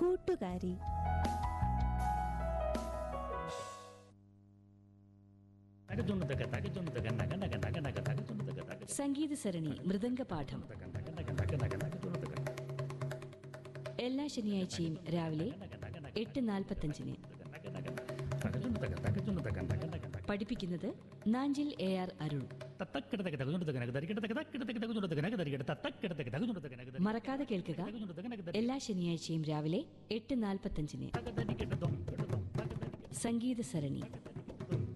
കൂട്ടുകാരി തകതുണ്ടക തകതുണ്ടക നഗ നഗ നഗ നഗ തകതുണ്ടക തക സംഗീത സരണി മൃദംഗപാഠം നഗ നഗ നഗ നഗ നഗ തകതുണ്ടക എല്ലാ ശനിയാഴ്ചയും രാവിലെ നഗ നഗ നഗ എട്ട് നാൽപ്പത്തഞ്ചിന് നഗ നഗ തകതുണ്ടക തകതുണ്ടക നഗ നഗ നഗ പഠിപ്പിക്കുന്നത് നാഞ്ചിൽ എ ആർ അരുൺ തത്തക്കിടതക തകതുണ്ടക നഗ തരികിടതക തക്കിടതക തകതുണ്ടക നഗ തരികിട തത്തക്കിടതക തകതുണ്ടക നഗ തരി മറക്കാതെ കേൾക്കുക തകതുണ്ടക നഗ തരി എല്ലാ ശനിയാഴ്ചയും രാവിലെ എട്ട് നാൽപ്പത്തഞ്ചിന് തക തരികിട ദം കിട ദം തക തരികിട സംഗീത സരണി തക